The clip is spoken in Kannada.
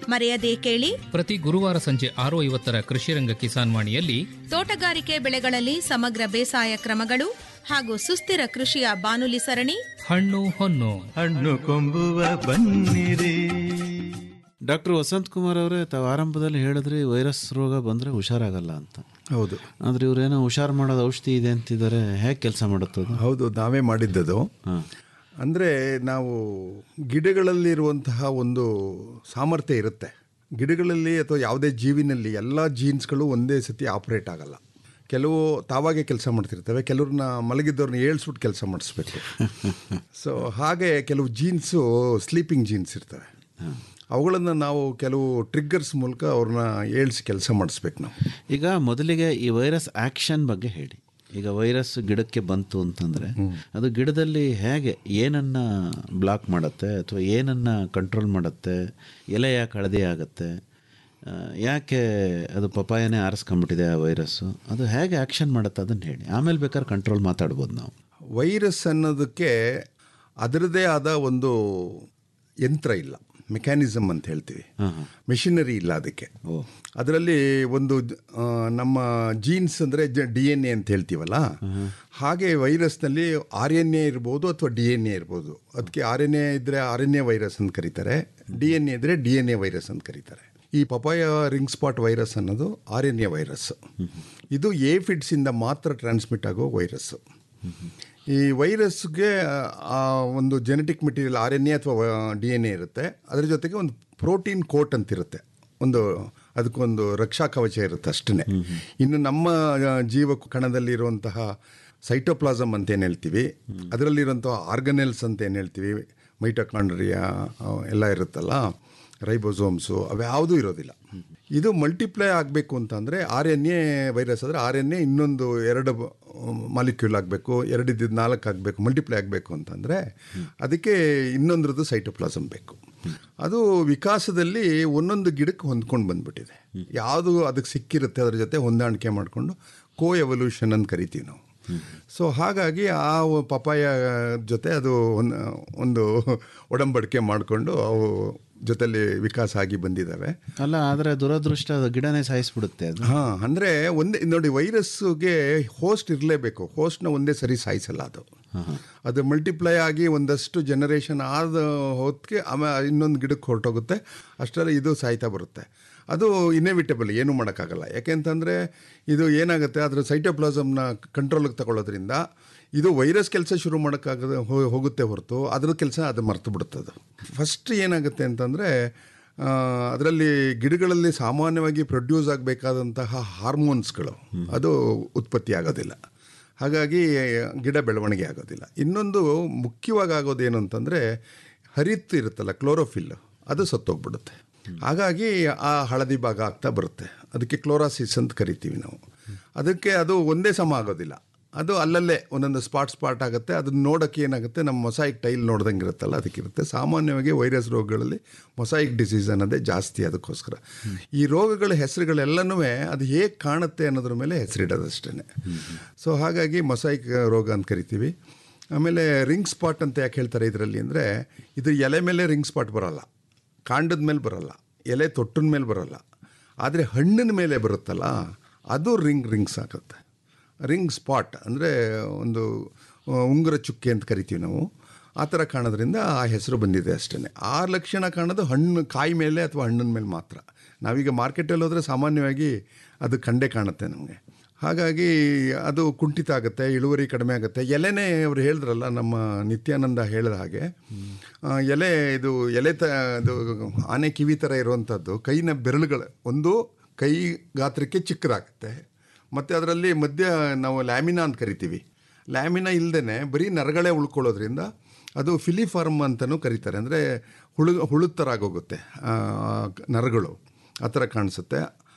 ಮರೆಯದೇ ಕೇಳಿ ಪ್ರತಿ ಗುರುವಾರ ಸಂಜೆ ಆರು ಐವತ್ತರ ಕೃಷಿರಂಗ ಕಿಸಾನ್ ವಾಣಿಯಲ್ಲಿ ತೋಟಗಾರಿಕೆ ಬೆಳೆಗಳಲ್ಲಿ ಸಮಗ್ರ ಬೇಸಾಯ ಕ್ರಮಗಳು ಹಾಗೂ ಸುಸ್ಥಿರ ಕೃಷಿಯ ಬಾನುಲಿ ಸರಣಿ ಹಣ್ಣು ಹೊನ್ನು ಹಣ್ಣು ಕೊಂಬುವ ಬನ್ನಿರಿ ಡಾಕ್ಟರ್ ವಸಂತ್ ಕುಮಾರ್ ಅವರೇ ತಾವು ಆರಂಭದಲ್ಲಿ ಹೇಳಿದ್ರಿ ವೈರಸ್ ರೋಗ ಬಂದರೆ ಹುಷಾರಾಗಲ್ಲ ಅಂತ ಹೌದು ಆದರೆ ಇವರೇನೋ ಹುಷಾರು ಮಾಡೋದು ಔಷಧಿ ಇದೆ ಅಂತಿದ್ದಾರೆ ಹೇಗೆ ಕೆಲಸ ಮಾಡುತ್ತದು ಹೌದು ನಾವೇ ಮಾಡಿದ್ದದು ಅಂದರೆ ನಾವು ಗಿಡಗಳಲ್ಲಿರುವಂತಹ ಒಂದು ಸಾಮರ್ಥ್ಯ ಇರುತ್ತೆ ಗಿಡಗಳಲ್ಲಿ ಅಥವಾ ಯಾವುದೇ ಜೀವಿನಲ್ಲಿ ಎಲ್ಲ ಜೀನ್ಸ್ಗಳು ಒಂದೇ ಸತಿ ಆಪ್ರೇಟ್ ಆಗಲ್ಲ ಕೆಲವು ತಾವಾಗೆ ಕೆಲಸ ಮಾಡ್ತಿರ್ತವೆ ಕೆಲವ್ರನ್ನ ಮಲಗಿದ್ದವ್ರನ್ನ ಏಳ್ಸ್ಬಿಟ್ಟು ಕೆಲಸ ಮಾಡಿಸ್ಬೇಕು ಸೊ ಹಾಗೆ ಕೆಲವು ಜೀನ್ಸು ಸ್ಲೀಪಿಂಗ್ ಜೀನ್ಸ್ ಇರ್ತವೆ ಅವುಗಳನ್ನು ನಾವು ಕೆಲವು ಟ್ರಿಗ್ಗರ್ಸ್ ಮೂಲಕ ಅವ್ರನ್ನ ಏಳ್ಸಿ ಕೆಲಸ ಮಾಡಿಸ್ಬೇಕು ನಾವು ಈಗ ಮೊದಲಿಗೆ ಈ ವೈರಸ್ ಆ್ಯಕ್ಷನ್ ಬಗ್ಗೆ ಹೇಳಿ ಈಗ ವೈರಸ್ ಗಿಡಕ್ಕೆ ಬಂತು ಅಂತಂದರೆ ಅದು ಗಿಡದಲ್ಲಿ ಹೇಗೆ ಏನನ್ನು ಬ್ಲಾಕ್ ಮಾಡುತ್ತೆ ಅಥವಾ ಏನನ್ನು ಕಂಟ್ರೋಲ್ ಮಾಡುತ್ತೆ ಎಲೆ ಯಾಕೆ ಹಳದಿ ಆಗುತ್ತೆ ಆ, ಯಾಕೆ ಅದು ಪಪಾಯನೇ ಆರಿಸ್ಕೊಂಬಿಟ್ಟಿದೆ ಆ ವೈರಸ್ಸು ಅದು ಹೇಗೆ ಆ್ಯಕ್ಷನ್ ಮಾಡುತ್ತೆ ಅದನ್ನು ಹೇಳಿ ಆಮೇಲೆ ಬೇಕಾದ್ರೆ ಕಂಟ್ರೋಲ್ ಮಾತಾಡ್ಬೋದು ನಾವು ವೈರಸ್ ಅನ್ನೋದಕ್ಕೆ ಅದರದೇ ಆದ ಒಂದು ಯಂತ್ರ ಇಲ್ಲ ಮೆಕ್ಯಾನಿಸಮ್ ಅಂತ ಹೇಳ್ತೀವಿ ಮೆಷಿನರಿ ಇಲ್ಲ ಅದಕ್ಕೆ ಅದರಲ್ಲಿ ಒಂದು ಆ, ನಮ್ಮ ಜೀನ್ಸ್ ಅಂದರೆ ಡಿ ಎನ್ ಎ ಅಂತ ಹೇಳ್ತೀವಲ್ಲ ಹಾಗೆ ವೈರಸ್ನಲ್ಲಿ ಆರ್ ಎನ್ ಎ ಇರ್ಬೋದು ಅಥವಾ ಡಿ ಎನ್ ಎ ಇರ್ಬೋದು ಅದಕ್ಕೆ ಆರ್ ಎನ್ ಎ ಇದ್ದರೆ ಆರ್ ಎನ್ ಎ ವೈರಸ್ ಅಂತ ಕರೀತಾರೆ ಡಿ ಎನ್ ಎ ಇದ್ದರೆ ಡಿ ಎನ್ ಎ ವೈರಸ್ ಅಂತ ಕರೀತಾರೆ ಈ ಪಪಾಯ ರಿಂಗ್ ಸ್ಪಾಟ್ ವೈರಸ್ ಅನ್ನೋದು ಆರ್ ಎನ್ ಎ ವೈರಸ್ ಇದು ಏಫಿಡ್ಸಿಂದ ಮಾತ್ರ ಟ್ರಾನ್ಸ್ಮಿಟ್ ಆಗೋ ವೈರಸ್ಸು ಈ ವೈರಸ್ಗೆ ಆ ಒಂದು genetic material R N A ಅಥವಾ ಡಿ ಎನ್ ಎ ಇರುತ್ತೆ ಅದರ ಜೊತೆಗೆ ಒಂದು ಪ್ರೋಟೀನ್ ಕೋಟ್ ಅಂತಿರುತ್ತೆ ಒಂದು ಅದಕ್ಕೊಂದು ರಕ್ಷಾ ಕವಚ ಇರುತ್ತೆ ಅಷ್ಟೇ ಇನ್ನು ನಮ್ಮ ಆ, ಜೀವ ಕಣದಲ್ಲಿರುವಂತಹ ಸೈಟೋಪ್ಲಾಸಮ್ ಅಂತ ಏನು ಹೇಳ್ತೀವಿ ಅದರಲ್ಲಿರುವಂತಹ ಆರ್ಗನೆಲ್ಸ್ ಅಂತ ಏನು ಹೇಳ್ತೀವಿ ಮೈಟೋಕಾಂಡ್ರಿಯಾ ಎಲ್ಲ ಇರುತ್ತಲ್ಲ ರೈಬೋಸೋಮ್ಸು ಅವ್ಯಾವುದೂ ಇರೋದಿಲ್ಲ ಇದು ಮಲ್ಟಿಪ್ಲೈ ಆಗಬೇಕು ಅಂತಂದರೆ ಆರ್ ಎನ್ ಎ ವೈರಸ್ ಆದರೆ ಆರ್ ಎನ್ ಎ ಇನ್ನೊಂದು ಎರಡು ಮಾಲಿಕ್ಯೂಲ್ ಆಗಬೇಕು ಎರಡಿದ್ದು ನಾಲ್ಕು ಆಗಬೇಕು ಮಲ್ಟಿಪ್ಲೈ ಆಗಬೇಕು ಅಂತಂದರೆ ಅದಕ್ಕೆ ಇನ್ನೊಂದ್ರದ್ದು ಸೈಟೋಪ್ಲಾಸಮ್ ಬೇಕು ಅದು ವಿಕಾಸದಲ್ಲಿ ಒಂದೊಂದು ಗಿಡಕ್ಕೆ ಹೊಂದ್ಕೊಂಡು ಬಂದ್ಬಿಟ್ಟಿದೆ ಯಾವುದು ಅದಕ್ಕೆ ಸಿಕ್ಕಿರುತ್ತೆ ಅದ್ರ ಜೊತೆ ಹೊಂದಾಣಿಕೆ ಮಾಡಿಕೊಂಡು ಕೋ ಎವಲ್ಯೂಷನ್ ಅಂತ ಕರಿತೀವಿ ನಾವು ಸೊ ಹಾಗಾಗಿ ಆ ಪಪಾಯ ಜೊತೆ ಅದು ಒಂದ್- ಒಂದು ಒಡಂಬಡಿಕೆ ಮಾಡಿಕೊಂಡು ಅವು ಜೊತೆಲಿ ವಿಕಾಸ ಆಗಿ ಬಂದಿದ್ದಾವೆ ಅಲ್ಲ ಆದರೆ ದುರದೃಷ್ಟ ಅದು ಗಿಡನೇ ಸಾಯಿಸ್ಬಿಡುತ್ತೆ ಅದು ಹಾಂ ಅಂದರೆ ಒಂದೇ ನೋಡಿ ವೈರಸ್ಗೆ ಹೋಸ್ಟ್ ಇರಲೇಬೇಕು ಹೋಸ್ಟ್ನ ಒಂದೇ ಸರಿ ಸಾಯಿಸಲ್ಲ ಅದು ಅದು ಮಲ್ಟಿಪ್ಲೈ ಆಗಿ ಒಂದಷ್ಟು ಜನರೇಷನ್ ಆದ ಹೊತ್ತಿಗೆ ಆಮೇಲೆ ಇನ್ನೊಂದು ಗಿಡಕ್ಕೆ ಹೊರಟೋಗುತ್ತೆ ಅಷ್ಟರಲ್ಲಿ ಇದು ಸಾಯ್ತಾ ಬರುತ್ತೆ ಅದು ಇನ್ಎವಿಟಬಲ್ ಏನೂ ಮಾಡೋಕ್ಕಾಗಲ್ಲ ಯಾಕೆಂತಂದರೆ ಇದು ಏನಾಗುತ್ತೆ ಅದರ ಸೈಟೋಪ್ಲಾಸಮ್ನ ಕಂಟ್ರೋಲಿಗೆ ತಗೊಳ್ಳೋದ್ರಿಂದ ಇದು ವೈರಸ್ ಕೆಲಸ ಶುರು ಮಾಡೋಕ್ಕಾಗದೆ ಹೋ- ಹೋಗುತ್ತೆ ಹೊರತು ಅದ್ರ ಕೆಲಸ ಅದು ಮರ್ತು ಬಿಡುತ್ತದೆ ಫಸ್ಟ್ ಏನಾಗುತ್ತೆ ಅಂತಂದರೆ ಅದರಲ್ಲಿ ಗಿಡಗಳಲ್ಲಿ ಸಾಮಾನ್ಯವಾಗಿ ಪ್ರೊಡ್ಯೂಸ್ ಆಗಬೇಕಾದಂತಹ ಹಾರ್ಮೋನ್ಸ್ಗಳು ಅದು ಉತ್ಪತ್ತಿ ಆಗೋದಿಲ್ಲ ಹಾಗಾಗಿ ಗಿಡ ಬೆಳವಣಿಗೆ ಆಗೋದಿಲ್ಲ ಇನ್ನೊಂದು ಮುಖ್ಯವಾಗಿ ಆಗೋದೇನು ಅಂತಂದರೆ ಹರಿತ್ತು ಇರುತ್ತಲ್ಲ ಕ್ಲೋರೋಫಿಲ್ ಅದು ಸತ್ತೋಗ್ಬಿಡುತ್ತೆ ಹಾಗಾಗಿ ಆ ಹಳದಿ ಭಾಗ ಆಗ್ತಾ ಬರುತ್ತೆ ಅದಕ್ಕೆ ಕ್ಲೋರಾಸಿಸ್ ಅಂತ ಕರಿತೀವಿ ನಾವು ಅದಕ್ಕೆ ಅದು ಒಂದೇ ಸಮ ಆಗೋದಿಲ್ಲ ಅದು ಅಲ್ಲಲ್ಲೇ ಒಂದೊಂದು ಸ್ಪಾಟ್ ಸ್ಪಾಟ್ ಆಗುತ್ತೆ ಅದನ್ನ ನೋಡೋಕ್ಕೆ ಏನಾಗುತ್ತೆ ನಮ್ಮ ಮೊಸಾಯಿಕ್ ಟೈಲ್ ನೋಡ್ದಂಗೆ ಇರುತ್ತಲ್ಲ ಅದಕ್ಕಿರುತ್ತೆ ಸಾಮಾನ್ಯವಾಗಿ ವೈರಸ್ ರೋಗಗಳಲ್ಲಿ ಮೊಸಾಯಿಕ್ ಡಿಸೀಸ್ ಅನ್ನೋದೇ ಜಾಸ್ತಿ ಅದಕ್ಕೋಸ್ಕರ ಈ ರೋಗಗಳ ಹೆಸರುಗಳೆಲ್ಲನೂ ಅದು ಹೇಗೆ ಕಾಣುತ್ತೆ ಅನ್ನೋದ್ರ ಮೇಲೆ ಹೆಸರಿಡೋದಷ್ಟೇ ಸೊ ಹಾಗಾಗಿ ಮೊಸಾಯಿಕ್ ರೋಗ ಅಂತ ಕರಿತೀವಿ ಆಮೇಲೆ ರಿಂಗ್ ಸ್ಪಾಟ್ ಅಂತ ಯಾಕೆ ಹೇಳ್ತಾರೆ ಇದರಲ್ಲಿ ಅಂದರೆ ಇದು ಎಲೆ ಮೇಲೆ ರಿಂಗ್ ಸ್ಪಾಟ್ ಬರೋಲ್ಲ ಕಾಂಡದ ಮೇಲೆ ಬರೋಲ್ಲ ಎಲೆ ತೊಟ್ಟಿನ ಮೇಲೆ ಬರೋಲ್ಲ ಆದರೆ ಹಣ್ಣಿನ ಮೇಲೆ ಬರುತ್ತಲ್ಲ ಅದು ರಿಂಗ್ ರಿಂಗ್ಸ್ ಆಗುತ್ತೆ ರಿಂಗ್ ಸ್ಪಾಟ್ ಅಂದರೆ ಒಂದು ಆ, ಉಂಗುರ ಚುಕ್ಕೆ ಅಂತ ಕರಿತೀವಿ ನಾವು ಆ ಥರ ಕಾಣೋದ್ರಿಂದ ಆ ಹೆಸರು ಬಂದಿದೆ ಅಷ್ಟೇ ಆ ಲಕ್ಷಣ ಕಾಣೋದು ಹಣ್ಣು ಕಾಯಿ ಮೇಲೆ ಅಥವಾ ಹಣ್ಣಿನ ಮೇಲೆ ಮಾತ್ರ ನಾವೀಗ ಮಾರ್ಕೆಟಲ್ಲಿ ಹೋದರೆ ಸಾಮಾನ್ಯವಾಗಿ ಅದು ಕಂಡೇ ಕಾಣುತ್ತೆ ನಮಗೆ ಹಾಗಾಗಿ ಅದು ಕುಂಠಿತ ಆಗುತ್ತೆ ಇಳುವರಿ ಕಡಿಮೆ ಆಗುತ್ತೆ ಎಲೆನೇ ಅವ್ರು ಹೇಳಿದ್ರಲ್ಲ ನಮ್ಮ ನಿತ್ಯಾನಂದ ಹೇಳಿದ ಹಾಗೆ ಆ, ಎಲೆ ಇದು ಎಲೆ ತ ಇದು ಆನೆ ಕಿವಿ ಥರ ಇರುವಂಥದ್ದು ಕೈನ ಬೆರಳುಗಳು ಒಂದು ಕೈ ಗಾತ್ರಕ್ಕೆ ಚಿಕ್ಕದಾಗುತ್ತೆ ಮತ್ತು ಅದರಲ್ಲಿ ಮಧ್ಯ ನಾವು ಲ್ಯಾಮಿನಾ ಅಂತ ಕರಿತೀವಿ ಲ್ಯಾಮಿನಾ ಇಲ್ಲದೇ ಬರೀ ನರಗಳೇ ಉಳ್ಕೊಳ್ಳೋದ್ರಿಂದ ಅದು ಫಿಲಿಫಾರ್ಮ್ ಅಂತಲೂ ಕರೀತಾರೆ ಅಂದರೆ ಹುಳು ಹುಳು ಥರ ಆಗೋಗುತ್ತೆ ಆ, ನರಗಳು ಆ ಥರ ಕಾಣಿಸುತ್ತೆ